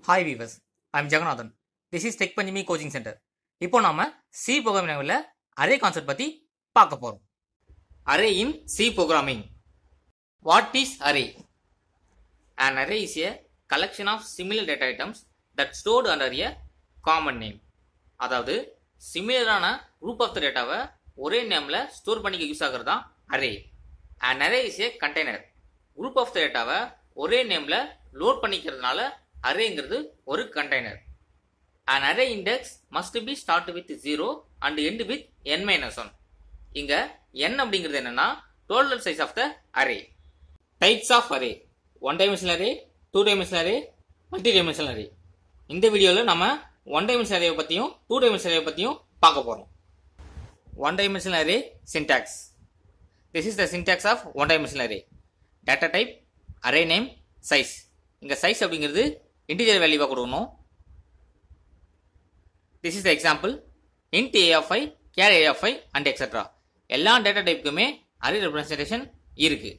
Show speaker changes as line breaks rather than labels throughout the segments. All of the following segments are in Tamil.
Hi viewers I'm Jeganathan this is tech Panchami coaching centre இப்போ நாம சி ப்ரோக்ராமிங்கில் அரே கான்செப்ட் பற்றி பார்க்க போகிறோம் array in C programming what is array an array is a collection of similar data items that stored under a common name அதாவது சிமிலரான குரூப் ஆஃப் த டேட்டாவை ஒரே நேமில் ஸ்டோர் பண்ணிக்க யூஸ் ஆகிறது தான் array an array is a container group of the டேட்டாவை ஒரே நேமில் லோட் பண்ணிக்கிறதுனால அரேங்கிறது ஒரு container an array index must be start with 0 and end with n minus 1 இங்க n அப்படிங்கிறது என்னன்னா total size of the array types of array one dimensional array two dimensional array multi dimensional array இந்த வீடியோவில் நம்ம ஒன் dimensional array பற்றியும் டூ dimensional array பற்றியும் பார்க்க போகிறோம் one dimensional array syntax this is the syntax of one dimensional array data type array name size இங்க size அப்படிங்கிறது இன்டிஜர் வேல்யூவாக கொடுக்கணும் this is the example int A of I char A of I and etcetera எல்லா டேட்டா டைப்புக்குமே அரே ரெப்ரஸன்டேஷன் இருக்கு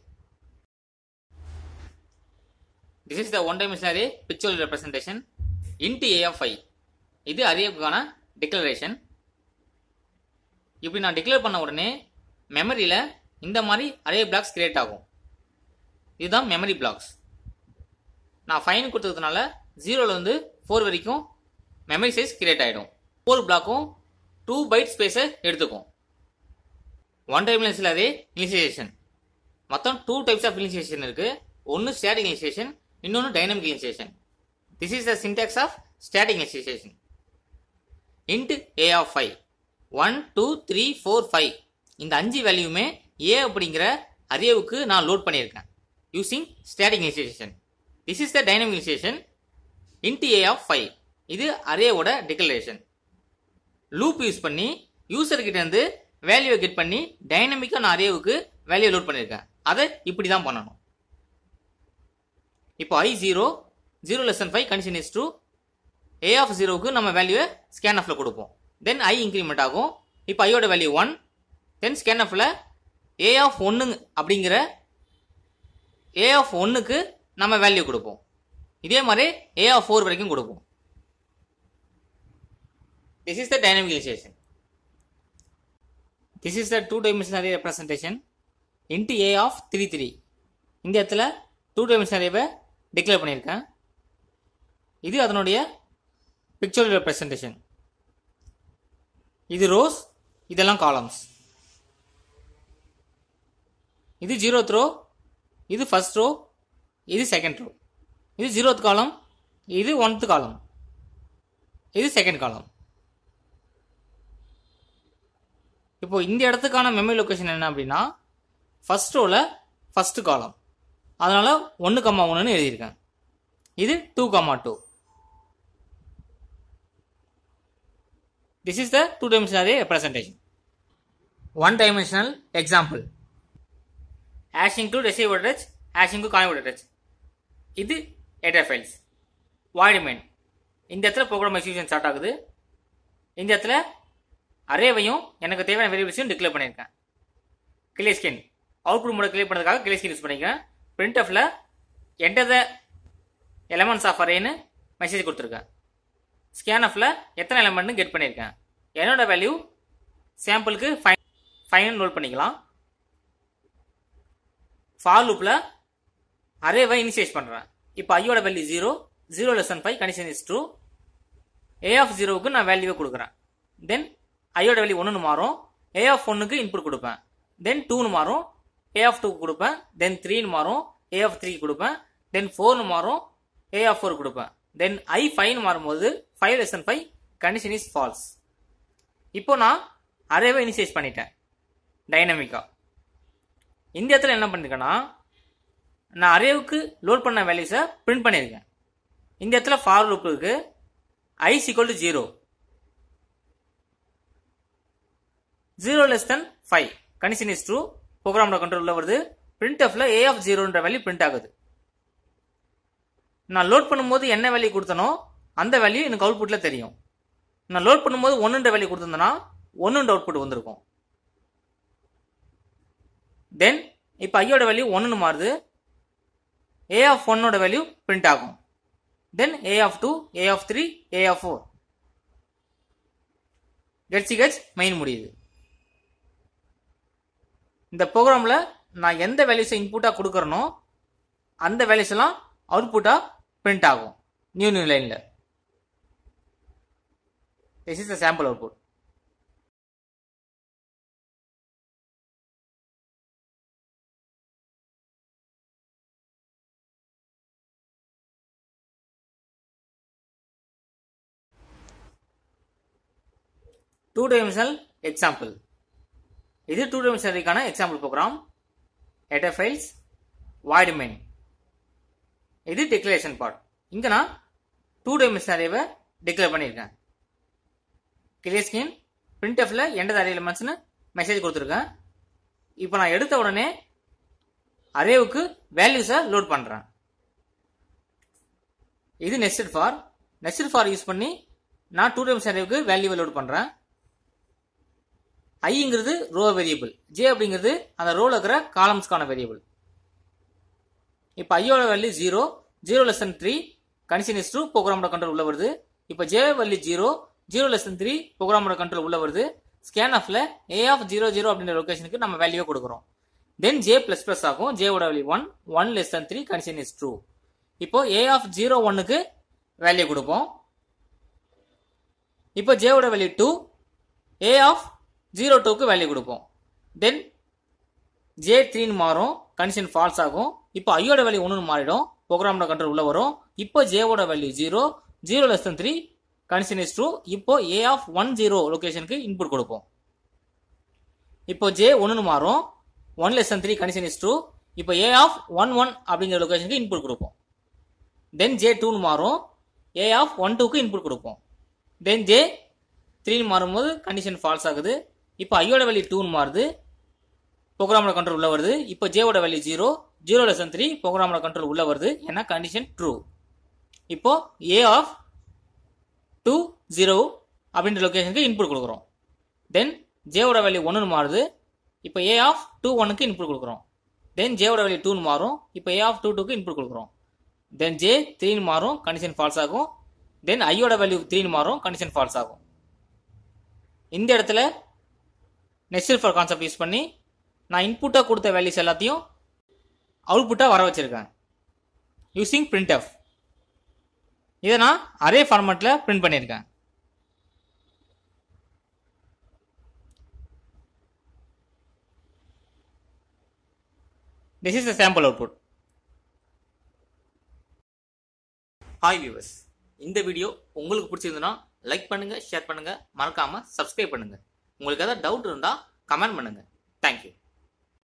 this is the one dimension array picture representation int A of I இது அரேவுக்கான டிக்ளரேஷன் இப்படி நான் டிக்ளேர் பண்ண உடனே மெமரியில் இந்த மாதிரி அரே பிளாக்ஸ் கிரியேட் ஆகும் இதுதான் மெமரி பிளாக்ஸ் நான் ஃபைன் கொடுத்ததுனால ஜீரோலேருந்து ஃபோர் வரைக்கும் மெமரி சைஸ் கிரியேட் ஆகிடும் ஒவ்வொரு பிளாக்கும் டூ பைட் ஸ்பேஸை எடுத்துக்கும் ஒன் டைமென்ஷனில் அதே இனிஷியேஷன் மொத்தம் டூ டைப்ஸ் ஆஃப் இனிஷியேஷன் இருக்குது ஒன்று ஸ்டாட்டிக் இனிஷியேஷன் இன்னொன்று dynamic initiation this is the syntax of static initiation int A of five one two three four five இந்த அஞ்சு வேல்யூமே ஏ அப்படிங்கிற அரேவுக்கு நான் லோட் பண்ணியிருக்கேன் using static initiation this is the dynamic initiation int A of five இது அரேவோட டிக்ளரேஷன் லூப் யூஸ் பண்ணி யூசர் கிட்ட இருந்து வேல்யூவை கெட் பண்ணி டைனமிக்காக நான் அரேவுக்கு வேல்யூ லோட் பண்ணியிருக்கேன் அதை இப்படி தான் பண்ணணும் இப்போ I zero zero less than five condition is to A of ஜீரோவுக்கு நம்ம வேல்யூவை ஸ்கேன் ஆஃபில் கொடுப்போம் தென் ஐ இன்க்ரிமெண்ட் ஆகும் இப்போ ஐயோட வேல்யூ ஒன் தென் ஸ்கேன் ஆஃபில் ஏ ஆஃப் ஒன்றுங்க அப்படிங்கிற ஏ ஆஃப் ஒன்றுக்கு நம்ம வேல்யூ கொடுப்போம் இதே மாதிரி ஏ ஆஃப் ஃபோர் வரைக்கும் கொடுப்போம் This is the dynamic initialization. This is the two dimensional array representation into A of 3 3. இந்த இடத்துல டூ டைமென்ஷனல் அரேவை டிக்ளேர் பண்ணியிருக்கேன் இது அதனுடைய பிக்சர் ரெப்ரசன்டேஷன் இது ரோஸ் இதெல்லாம் காலம்ஸ் இது ஜீரோத் ரோ இது ஃபர்ஸ்ட் ரோ இது செகண்ட் ரோ இது ஜீரோத் காலம் இது ஒன்த் காலம் இது செகண்ட் காலம் இப்போ இந்த இடத்துக்கான மெமரி லொக்கேஷன் என்ன அப்படின்னா ஃபர்ஸ்ட் ரோவில் ஃபர்ஸ்ட் காலம் அதனால ஒன்று கம்மா ஒன்றுன்னு எழுதியிருக்கேன் இது two comma two this is the two dimensional array representation one dimensional example hash include SI voltage hash include காய் வோல்டேஜ் இது ஏட்டர் ஃபைல்ஸ் வாய்டு மெயின் இந்த இடத்துல ப்ரோக்ராம் எக்ஸிக்யூஷன் ஸ்டார்ட் ஆகுது இந்த இடத்துல அரேவையும் எனக்கு தேவையான வேரியபிள்ஸையும் டிக்ளேர் பண்ணியிருக்கேன் கிளியர் ஸ்கின் அவுட்புட் மோட கிளியர் பண்ணுறதுக்காக கிளியர் ஸ்கின் யூஸ் பண்ணிக்கிறேன் பிரிண்ட் ஆஃபில் என்டர் த எலமெண்ட்ஸ் ஆஃப் அரேன்னு மெசேஜ் கொடுத்துருக்கேன் ஸ்கேன் ஆஃபில் எத்தனை எலமெண்ட்னு கெட் பண்ணியிருக்கேன் என்னோட வேல்யூ சாம்பிளுக்கு ஃபைன் ஃபைன் நோட் பண்ணிக்கலாம் ஃபார் லூப்பில் அரேவை இனிஷியேட் பண்ணுறேன் இப்போ ஐயோட value zero zero less than five condition is true a of ஜீரோவுக்கு நான் வேல்யூவை கொடுக்குறேன் தென் ஐயோட வேல்யூ ஒன்றுன்னு மாறும் ஏ ஆஃப் ஒன்றுக்கு இன்புட் கொடுப்பேன் தென் டூன்னு மாறும் ஏ ஆஃப் டூக்கு கொடுப்பேன் தென் த்ரீன்னு மாறும் ஏ ஆஃப் த்ரீ கொடுப்பேன் தென் ஃபோர்னு மாறும் ஏ ஆஃப் ஃபோர் கொடுப்பேன் தென் ஐ ஃபைவ்னு மாறும்போது five less than five condition is false இப்போ நான் அரேவை இனிஷியேட் பண்ணிட்டேன் டைனமிக்கா இந்த இடத்துல என்ன பண்ணிருக்கேன்னா நான் அரேவுக்கு லோட் பண்ண வேல்யூஸை பிரிண்ட் பண்ணியிருக்கேன் இந்த இடத்துல ஃபார் லூப் இருக்கு i equal to zero zero less than five condition is true ப்ரோக்ராமோட கண்ட்ரோலில் வருது பிரிண்ட் ஆஃப்ல ஏ ஆஃப் ஜீரோன்ற வேல்யூ பிரிண்ட் ஆகுது நான் லோட் பண்ணும்போது என்ன வேல்யூ கொடுத்தனோ அந்த வேல்யூ எனக்கு அவுட்புட்டில் தெரியும் நான் லோட் பண்ணும்போது ஒன்றுன்ற வேல்யூ கொடுத்துருந்தேன்னா ஒன்றுன்ற அவுட்புட் வந்திருக்கும் தென் இப்போ ஐயோட வேல்யூ ஒன்றுன்னு மாறுது ஏ ஆஃப் ஒன்னோட வேல்யூ பிரிண்ட் ஆகும் then A of two A of three A of four கெட்சி கெட்ஸ் மெயின் முடியுது இந்த ப்ரோக்ராமில் நான் எந்த வேல்யூஸை இன்புட்டாக கொடுக்குறனோ அந்த வேல்யூஸ் எல்லாம் அவுட்புட்டாக பிரிண்ட் ஆகும் நியூ நியூ லைனில் this is the sample output two dimensional example இது டூ டைமென்ஷனரிக்கான example program header files void main இது டிக்ளரேஷன் பார்ட் இங்கே நான் டூ டைமென்ஷன் அரேவை டிக்ளேர் பண்ணியிருக்கேன் கிளியர் ஸ்கிரீன் பிரிண்ட்எஃப்ல எண்டது அரே எலிமெண்ட்ஸ்னு மெசேஜ் கொடுத்துருக்கேன் இப்போ நான் எடுத்த உடனே அரேவுக்கு வேல்யூஸை லோட் பண்ணுறேன் இது nested for nested for use பண்ணி நான் டூ டைம்ஸ் அரேவுக்கு வேல்யூவை லோட் பண்ணுறேன் ஐங்கிறது ரோ வேரியபிள் ஜே அப்படிங்கிறது அந்த ரோல இருக்கிற காலம்ஸ்க்கான வேரியபிள் இப்போ ஐயோட value zero zero less than three condition is true ப்ரோக்ராமோட கண்ட்ரோல் உள்ள வருது இப்போ j value zero zero less than three ப்ரோக்ராமோட கண்ட்ரோல் உள்ள வருது ஸ்கேன் ஆஃப்ல ஏ ஆஃப் ஜீரோ ஜீரோ அப்படின்ற லொகேஷனுக்கு நம்ம வேல்யூவை கொடுக்குறோம் தென் ஜே பிளஸ் பிளஸ் ஆகும் ஜேவோட value one one less than three condition is true இப்போ ஏ ஆஃப் ஜீரோ ஒன்னுக்கு வேல்யூ கொடுப்போம் இப்போ ஜேவோட value two A of zero டூக்கு வேல்யூ கொடுப்போம் தென் ஜே த்ரீன்னு மாறும் கண்டிஷன் ஃபால்ஸ் ஆகும் இப்போ ஐயோட வேல்யூ ஒன்று மாறிடும் ப்ரோக்ராமோட கண்ட்ரோல் உள்ள வரும் இப்போ ஜேவோட value zero zero less than three condition is true இப்போ ஏ ஆஃப் ஒன் ஜீரோ லொகேஷனுக்கு இன்புட் கொடுப்போம் இப்போ ஜே ஒன்று மாறும் one less than three condition is true இப்போ ஏ ஆஃப் ஒன் ஒன் அப்படிங்கிற லொகேஷனுக்கு இன்புட் கொடுப்போம் தென் ஜே டூன்னு மாறும் ஏ ஆஃப் ஒன் டூக்கு இன்புட் கொடுப்போம் தென் ஜே த்ரீன்னு மாறும்போது கண்டிஷன் ஃபால்ஸ் ஆகுது இப்போ ஐயோட வேல்யூ டூன்னு மாறுது ப்ரோக்ராமோட கண்ட்ரோல் உள்ள வருது இப்போ ஜேவோட value zero zero less than three ப்ரோக்ராமோட கண்ட்ரோல் உள்ள வருது ஏன்னா கண்டிஷன் ட்ரூ இப்போ ஏ ஆஃப் டூ ஜீரோ அப்படின்ற லொக்கேஷனுக்கு இன்புட் கொடுக்குறோம் தென் ஜேவோட வேல்யூ ஒன்றுன்னு மாறுது இப்போ ஏ ஆஃப் டூ ஒனுக்கு இன்புட் கொடுக்குறோம் தென் ஜேவோட வேல்யூ டூன்னு மாறும் இப்போ ஏ ஆஃப் டூ டூக்கு இன்புட் கொடுக்குறோம் தென் ஜே த்ரீன்னு மாறும் கண்டிஷன் ஃபால்ஸ் ஆகும் தென் ஐயோட வேல்யூ த்ரீன்னு மாறும் கண்டிஷன் ஃபால்ஸ் ஆகும் இந்த இடத்துல நெஸ்டல் ஃபார் கான்செப்ட் யூஸ் பண்ணி நான் இன்புட்டாக கொடுத்த வேல்யூஸ் எல்லாத்தையும் அவுட்புட்டாக வர வச்சிருக்கேன் யூசிங் பிரிண்ட் எஃப் இதை நான் அரே ஃபார்மேட்டில் பிரிண்ட் பண்ணியிருக்கேன் this is the sample output hi viewers இந்த வீடியோ உங்களுக்கு பிடிச்சிருந்ததுன்னா லைக் பண்ணுங்க ஷேர் பண்ணுங்க மறக்காம சப்ஸ்கிரைப் பண்ணுங்க உங்களுக்கு ஏதாவது டவுட் இருந்தால் கமெண்ட் பண்ணுங்க தேங்க்யூ